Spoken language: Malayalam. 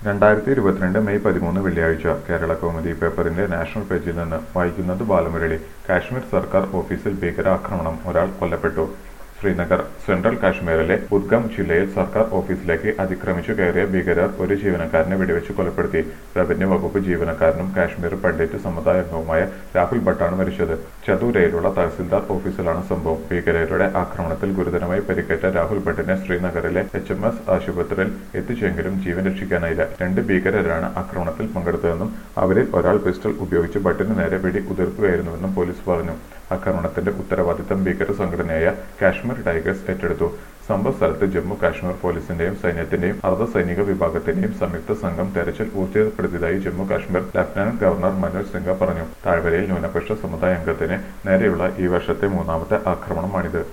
രണ്ടായിരത്തി ഇരുപത്തിരണ്ട് മെയ് പതിമൂന്ന് വെള്ളിയാഴ്ച കേരള കൗമുദി പേപ്പറിന്റെ നാഷണൽ പേജിൽ നിന്ന് വായിക്കുന്നത് ബാലമുരളി കാശ്മീർ സർക്കാർ ഓഫീസിൽ ഭീകരാക്രമണം ഒരാൾ കൊല്ലപ്പെട്ടു ശ്രീനഗർ സെൻട്രൽ കാശ്മീരിലെ ബുദ്ഗം ജില്ലയിൽ സർക്കാർ ഓഫീസിലേക്ക് അതിക്രമിച്ചു കയറിയ ഭീകരർ ഒരു ജീവനക്കാരനെ വെടിവെച്ച് കൊലപ്പെടുത്തി റവന്യൂ വകുപ്പ് ജീവനക്കാരനും കാശ്മീർ പണ്ഡിറ്റ് സമുദായ അംഗവുമായ രാഹുൽ ഭട്ടാണ് മരിച്ചത് ചതുരയിലുള്ള തഹസിൽദാർ ഓഫീസിലാണ് സംഭവം ഭീകരരുടെ ആക്രമണത്തിൽ ഗുരുതരമായി പരിക്കേറ്റ രാഹുൽ ഭട്ടിനെ ശ്രീനഗറിലെ എച്ച് എം എസ് ആശുപത്രിയിൽ എത്തിച്ചെങ്കിലും ജീവൻ രക്ഷിക്കാനായില്ല രണ്ട് ഭീകരരാണ് ആക്രമണത്തിൽ പങ്കെടുത്തതെന്നും അവരിൽ ഒരാൾ പിസ്റ്റൾ ഉപയോഗിച്ച് ഭട്ടിന് നേരെ വെടി ഉതിർക്കുകയായിരുന്നുവെന്നും പോലീസ് പറഞ്ഞു ആക്രമണത്തിന്റെ ഉത്തരവാദിത്തം ഭീകര സംഘടനയായ കാശ്മീർ ടൈഗേഴ്സ് ഏറ്റെടുത്തു സംഭവ സ്ഥലത്ത് ജമ്മു കാശ്മീർ പോലീസിന്റെയും സൈന്യത്തിന്റെയും അർദ്ധ സൈനിക വിഭാഗത്തിന്റെയും സംയുക്ത സംഘം തെരച്ചിൽ ഊർജിതപ്പെടുത്തിയതായി ജമ്മു കാശ്മീർ ലഫ്റ്റനന്റ് ഗവർണർ മനോജ് സിംഗ പറഞ്ഞു താഴ്വരയിൽ ന്യൂനപക്ഷ സമുദായ അംഗത്തിന് നേരെയുള്ള ഈ വർഷത്തെ മൂന്നാമത്തെ ആക്രമണമാണിത്